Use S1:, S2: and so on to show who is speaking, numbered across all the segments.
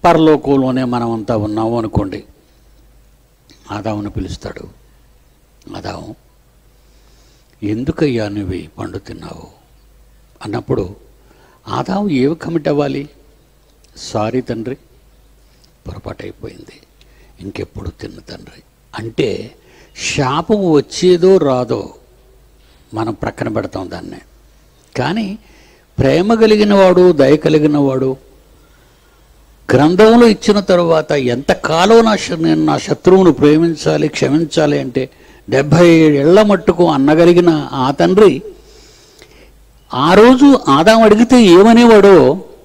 S1: పరలోకంలోనే మనమంతా ఉన్నాము అనుకోండి ఆదామును పిలుస్తాడు ఆదాము ఎందుకయ్యా నువ్వు ఈ పండు తిన్నావు అన్నప్పుడు ఆదాము ఏవి కమిట్ అవ్వాలి సారీ తండ్రి పొరపాటు అయిపోయింది ఇంకెప్పుడు తిన్న తండ్రి అంటే శాపం వచ్చేదో రాదో మనం ప్రక్కన పెడతాం దాన్ని కానీ ప్రేమ కలిగిన వాడు దయ కలిగిన వాడు గ్రంథంలో ఇచ్చిన తరువాత ఎంతకాలం నా శ- నేను నా శత్రువును ప్రేమించాలి క్షమించాలి అంటే డెబ్భై ఏళ్ల మట్టుకు అన్నగలిగిన ఆ తండ్రి ఆ రోజు ఆదాం అడిగితే ఏమనేవాడో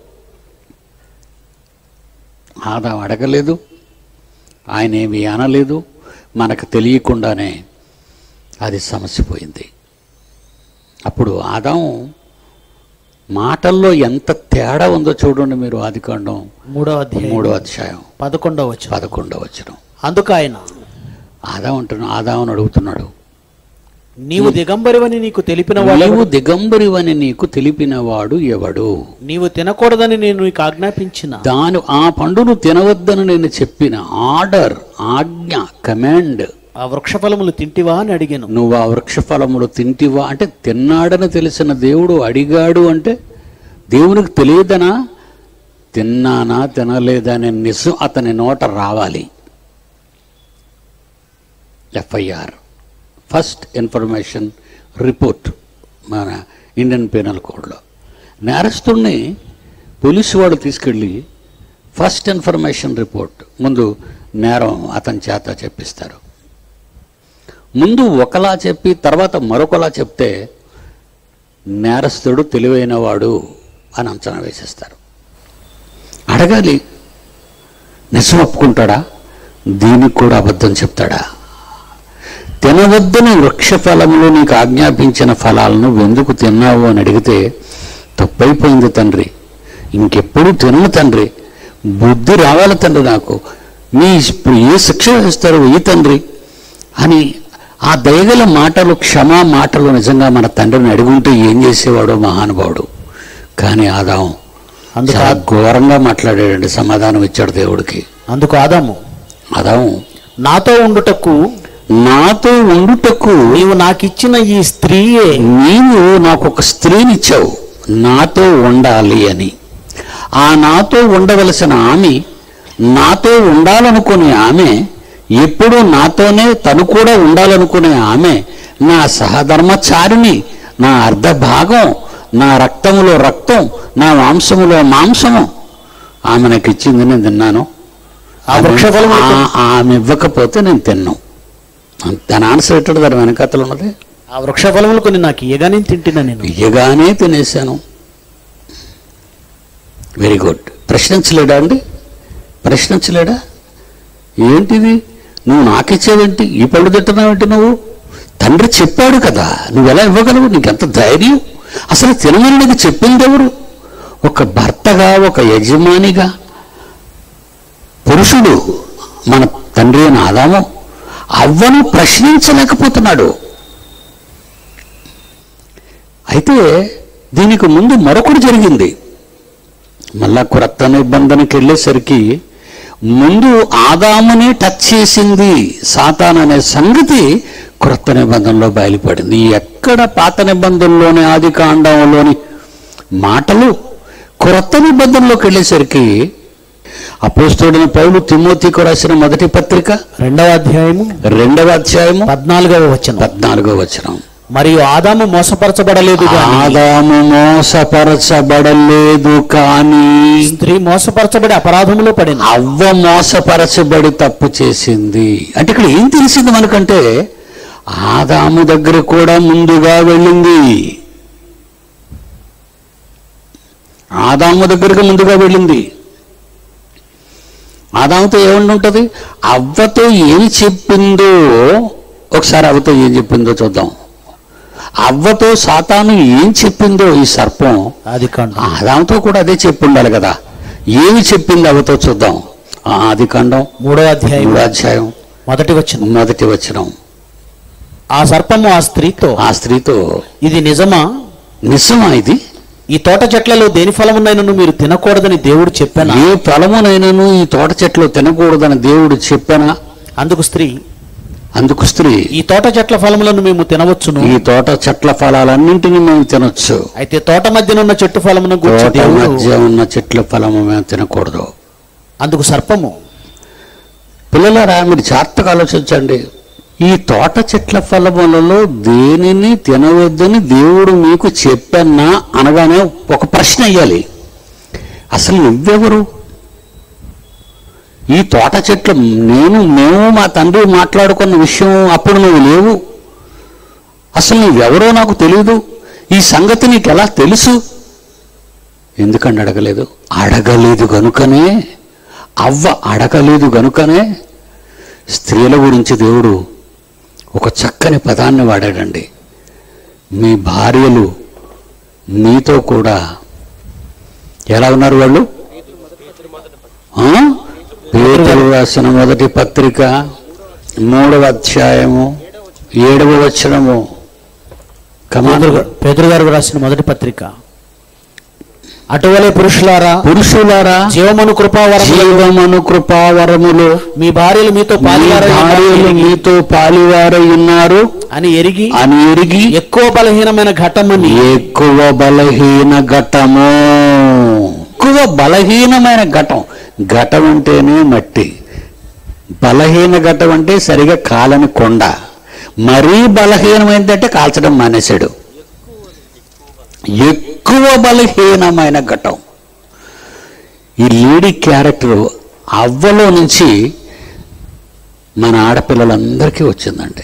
S1: ఆదాం అడగలేదు ఆయన ఏమి అనలేదు మనకు తెలియకుండానే అది సమసిపోయింది అప్పుడు ఆదాం మాటల్లో ఎంత తేడా ఉందో చూడండి మీరు ఆదికాండం
S2: మూడో అధ్యాయం
S1: మూడో అధ్యాయం
S2: పదకొండవ వచనం
S1: పదకొండవ వచనం
S2: అందుకు ఆయన
S1: ఆదాం అంటున్నా ఆదామని అడుగుతున్నాడు
S2: నీవు దిగంబరివని నీకు తెలిపిన వాడు
S1: నీవు దిగంబరివని నీకు తెలిపినవాడు ఎవడు
S2: నీవు తినకూడదని నేను నీకు ఆజ్ఞాపించిన
S1: దాని ఆ పండును తినవద్దని నేను చెప్పిన ఆర్డర్ ఆజ్ఞ కమాండ్
S2: ఆ వృక్షఫలములు తింటివా అని అడిగాను
S1: నువ్వు ఆ వృక్షఫలములు తింటివా అంటే తిన్నాడని తెలిసిన దేవుడు అడిగాడు అంటే దేవునికి తెలియదనా తిన్నానా తినలేదా అనే నిజం అతని నోట రావాలి ఎఫ్ఐఆర్ ఫస్ట్ ఇన్ఫర్మేషన్ రిపోర్ట్ మన ఇండియన్ పీనల్ కోడ్లో నేరస్తుడిని పోలీసు వాడు తీసుకెళ్ళి ఫస్ట్ ఇన్ఫర్మేషన్ రిపోర్ట్ ముందు నేరం అతని చేత చెప్పిస్తారు ముందు ఒకలా చెప్పి తర్వాత మరొకలా చెప్తే నేరస్తుడు తెలివైనవాడు అని అంచనా వేసేస్తారు అడగాలి నిజం ఒప్పుకుంటాడా దీనికి కూడా అబద్ధం చెప్తాడా తినవద్దని వృక్ష ఫలములు నీకు ఆజ్ఞాపించిన ఫలాలను ఎందుకు తిన్నావు అని అడిగితే తప్పైపోయింది తండ్రి ఇంకెప్పుడు తినను తండ్రి బుద్ధి రావాలి తండ్రి నాకు మీ ఇప్పుడు ఏ శిక్ష వేస్తారు వెయ్యి తండ్రి అని ఆ దయగల మాటలు క్షమా మాటలు నిజంగా మన తండ్రిని అడుగుంటే ఏం చేసేవాడో మహానుభావుడు కానీ ఆదాం
S2: అందుకు
S1: చాలా ఘోరంగా మాట్లాడాడండి సమాధానం ఇచ్చాడు దేవుడికి
S2: అందుకు ఆదాము
S1: ఆదాం
S2: నాతో ఉండుటకు
S1: నాతో ఉండుటకు
S2: నీవు నాకిచ్చిన ఈ స్త్రీయే
S1: నీవు నాకు ఒక స్త్రీనిచ్చావు నాతో ఉండాలి అని ఆ నాతో ఉండవలసిన ఆమె నాతో ఉండాలనుకునే ఆమె ఎప్పుడూ నాతోనే తను కూడా ఉండాలనుకునే ఆమె నా సహధర్మచారిణి నా అర్ధ భాగం నా రక్తములో రక్తం నా మాంసములో మాంసము ఆమె నాకు ఇచ్చింది నేను తిన్నాను
S2: ఆ వృక్షఫలము
S1: ఆ- ఆమె ఇవ్వకపోతే నేను తిన్నాను దాని ఆన్సర్ ఎట్టాడు దాని వెనకతలు ఉన్నది
S2: ఆ వృక్షఫలములు కొన్ని నాకు ఇయగానే తింటినా నేను
S1: ఇయ్యగానే తినేశాను వెరీ గుడ్ ప్రశ్నించలేడా అండి ప్రశ్నించలేడా ఏంటిది నువ్వు నాకిచ్చేవేంటి ఈ పళ్ళు తింటున్నావేంటి నువ్వు తండ్రి చెప్పాడు కదా నువ్వు ఎలా ఇవ్వగలవు నీకెంత ధైర్యం అసలు తినమని నీకు చెప్పింది ఎవరు ఒక భర్తగా ఒక యజమానిగా పురుషుడు మన తండ్రి అయిన ఆదాము అవ్వను ప్రశ్నించలేకపోతున్నాడు అయితే దీనికి ముందు మరొకటి జరిగింది మళ్ళా క్రొత్త నిబంధనకి వెళ్ళేసరికి ముందు ఆదాముని టచ్ చేసింది సాతాన్ అనే సంగతి క్రొత్త నిబంధనలో బయలుపడింది ఎక్కడ పాత నిబంధనలోని ఆది కాండంలోని మాటలు క్రొత్త నిబంధనలోకి వెళ్ళేసరికి అపోస్తుడిన పౌలు తిమోతికి రాసిన మొదటి పత్రిక
S2: రెండవ అధ్యాయము
S1: రెండవ అధ్యాయము
S2: పద్నాలుగవ వచనం
S1: పద్నాలుగో వచనం
S2: మరియు ఆదాము మోసపరచబడలేదు గాని
S1: ఆదాము మోసపరచబడలేదు కానీ
S2: స్త్రీ మోసపరచబడి అపరాధములో పడిన
S1: అవ్వ మోసపరచబడి తప్పు చేసింది అంటే ఇక్కడ ఏం తెలిసింది మనకంటే ఆదాము దగ్గర కూడా ముందుగా వెళ్ళింది ఆదాము దగ్గరకు ముందుగా వెళ్ళింది ఆదాముతో ఏమండి ఉంటుంది అవ్వతో ఏం చెప్పిందో ఒకసారి అవ్వతో ఏం చెప్పిందో చూద్దాం అవ్వతో సాతాను ఏం చెప్పిందో ఈ సర్పం
S2: అది కాండం
S1: ఆదాంతో కూడా అదే చెప్పి ఉండాలి కదా ఏమి చెప్పింది అవతో చూద్దాం ఆ ఆది కాండం
S2: మూడో అధ్యాయం
S1: మూడో అధ్యాయం
S2: మొదటి వచనం
S1: మొదటి వచనం
S2: ఆ సర్పము ఆ స్త్రీతో
S1: ఆ స్త్రీతో
S2: ఇది నిజమా
S1: నిజమా ఇది
S2: ఈ తోట చెట్లలో దేని ఫలమునైనను మీరు తినకూడదని దేవుడు చెప్పాను
S1: ఏ ఫలమునైనను ఈ తోట చెట్లు తినకూడదని దేవుడు చెప్పానా
S2: అందుకు స్త్రీ
S1: అందుకు స్త్రీ
S2: ఈ తోట చెట్ల ఫలములను మేము తినవచ్చును
S1: ఈ తోట చెట్ల ఫలాలన్నింటినీ మేము తినొచ్చు
S2: అయితే తోట మధ్యనున్న చెట్టు ఫలమును గూర్చి
S1: తోట
S2: దేవుడు
S1: మధ్య ఉన్న చెట్ల ఫలము మేము తినకూడదు
S2: అందుకు సర్పము
S1: పిల్లలారా మీరు జాగ్రత్తగా ఆలోచించండి ఈ తోట చెట్ల ఫలములలో దేనిని తినవద్దని దేవుడు మీకు చెప్పన్నా అనగానే ఒక ప్రశ్న అయ్యాలి అసలు నువ్వెవరు ఈ తోట చెట్లు నేను మేము మా తండ్రి మాట్లాడుకున్న విషయం అప్పుడు నువ్వు లేవు అసలు నువ్వెవరో నాకు తెలియదు ఈ సంగతి నీకు ఎలా తెలుసు ఎందుకని అడగలేదు అడగలేదు గనుకనే అవ్వ అడగలేదు గనుకనే స్త్రీల గురించి దేవుడు ఒక చక్కని పదాన్ని వాడాడండి మీ భార్యలు మీతో కూడా ఎలా ఉన్నారు వాళ్ళు ఆ? పేతురు రాసిన మొదటి పత్రిక మూడవ అధ్యాయము ఏడవ వచనము కమాండర్
S2: పేతురు- పేతురు గారు రాసిన మొదటి పత్రిక అటువలే పురుషులారా
S1: పురుషులారా
S2: జీవమును కృపావరం
S1: జీవమను కృపావరములు
S2: మీ భార్యలు మీతో
S1: మీ
S2: పాలివారై
S1: భార్యలు
S2: ఉన్నారని
S1: మీతో పాలివారై ఉన్నారు
S2: అని ఎరిగి
S1: అని ఎరిగి
S2: ఎక్కువ బలహీనమైన ఘటమని
S1: ఎక్కువ బలహీన ఘటము ఎక్కువ బలహీనమైన ఘటం ఘటం అంటేనే మట్టి బలహీన ఘటం అంటే సరిగా కాలని కొండ మరీ బలహీనమైందంటే కాల్చడం మానేశాడు ఎక్కువ బలహీనమైన ఘటం ఈ లేడీ క్యారెక్టర్ అవ్వలో నుంచి మన ఆడపిల్లలందరికీ వచ్చిందండి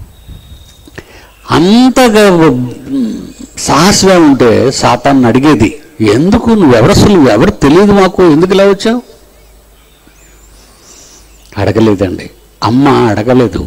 S1: అంతగా సాహసమే ఉంటే సాతాన్ని అడిగేది ఎందుకు నువ్వెవరు అసలు నువ్వెవరు తెలియదు మాకు ఎందుకు ఇలా వచ్చావు అడగలేదండి అమ్మ అడగలేదు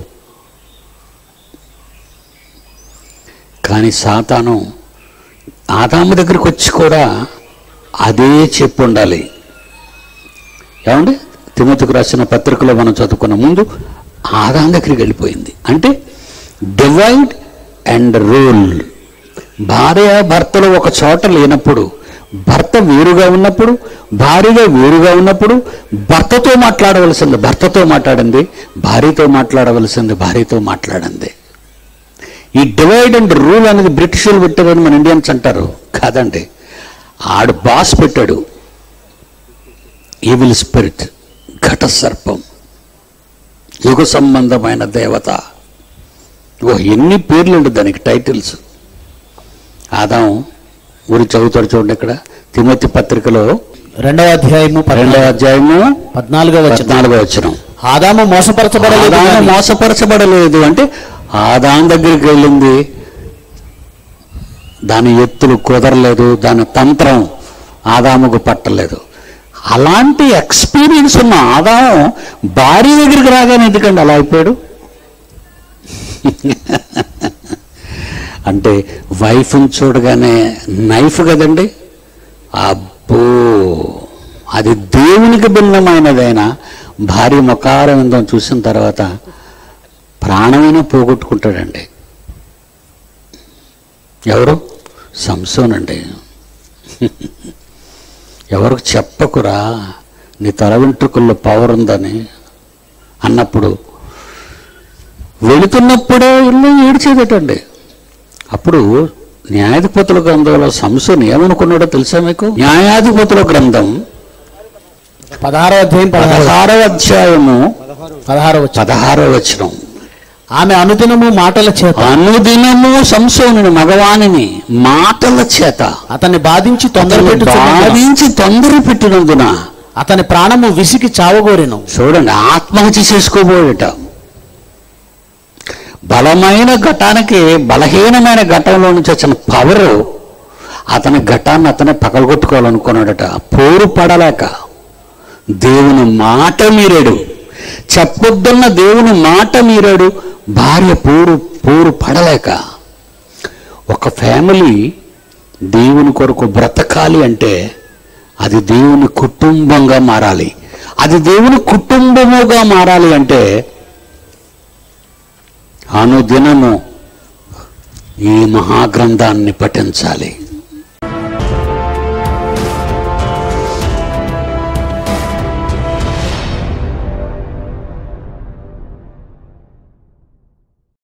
S1: కానీ సాతాను ఆదాము దగ్గరికి వచ్చి కూడా అదే చెప్పు ఉండాలి ఏమండి తిమోతికి రాసిన పత్రికలో మనం చదువుకున్న ముందు ఆదాం దగ్గరికి వెళ్ళిపోయింది అంటే డివైడ్ అండ్ రూల్ భార్య భర్తలు ఒక చోట లేనప్పుడు భర్త వేరుగా ఉన్నప్పుడు భార్యగా వేరుగా ఉన్నప్పుడు భర్తతో మాట్లాడవలసింది భర్తతో మాట్లాడింది భార్యతో మాట్లాడవలసింది భార్యతో మాట్లాడింది ఈ డివైడ్ అండ్ రూల్ అనేది బ్రిటిషులు పెట్టారని మన ఇండియన్స్ అంటారు కాదండి ఆడు బాస్ పెట్టాడు ఈవిల్ స్పిరిట్ ఘట సర్పం యుగ సంబంధమైన దేవత ఓ ఎన్ని పేర్లు ఉండు దానికి టైటిల్స్ ఆదాం ఊరి చదువుతాడు చూడండి ఇక్కడ తిమోతి పత్రికలో
S2: రెండవ అధ్యాయము
S1: రెండవ అధ్యాయము
S2: పద్నాలుగో వచ్చిన
S1: పద్నాలుగో వచ్చిన
S2: ఆదాము మోసపరచబడలేదు
S1: ఆదాము
S2: గాని
S1: మోసపరచబడలేదు అంటే ఆదాం దగ్గరికి వెళ్ళింది దాని ఎత్తులు కుదరలేదు దాని తంత్రం ఆదాముకు పట్టలేదు అలాంటి ఎక్స్పీరియన్స్ ఉన్న ఆదాం భార్య దగ్గరికి రాగానే ఎందుకండి అలా అయిపోయాడు అంటే వైఫ్ని చూడగానే నైఫ్ కదండి అబ్బో అది దేవునికి భిన్నమైనదైనా భార్య ముఖారవిందం చూసిన తర్వాత ప్రాణమైనా పోగొట్టుకుంటాడండి ఎవరు సంసోనండి ఎవరికి చెప్పకురా నీ తల వెంట్రుకల్లో పవర్ ఉందని అన్నప్పుడు వెళుతున్నప్పుడే ఇల్లు ఏడ్చేదటండి అప్పుడు న్యాయాధిపతుల గ్రంథంలో సంసోన్ ఏమనుకున్నాడో తెలుసా మీకు న్యాయాధిపతుల గ్రంథం
S2: పదహారవ అధ్యాయం పదహారు
S1: పదహారవ అధ్యాయము
S2: పదహారవ వచ్చిన
S1: పదహారవ వచనం
S2: ఆమె అనుదినము మాటల చేత
S1: అనుదినము సంసోనుని మగవానిని మాటల చేత
S2: అతన్ని బాధించి తొందర పెట్టుచున్నది
S1: బాధించి తొందర పెట్టినందున
S2: అతని ప్రాణము విసికి చావగోరెను
S1: చూడండి ఆత్మహత్య చేసుకోబోయేట బలమైన ఘటానికి బలహీనమైన ఘటంలో నుంచి వచ్చిన పవర్ అతని ఘటాన్ని అతనే పగలగొట్టుకోవాలనుకున్నాడట పోరు పడలేక దేవుని మాట మీరాడు చెప్పొద్దన్న దేవుని మాట మీరాడు భార్య పోరు పోరు పడలేక ఒక ఫ్యామిలీ దేవుని కొరకు బ్రతకాలి అంటే అది దేవుని కుటుంబంగా మారాలి అది దేవుని కుటుంబముగా మారాలి అంటే అనుదినము ఈ మహాగ్రంథాన్ని పఠించాలి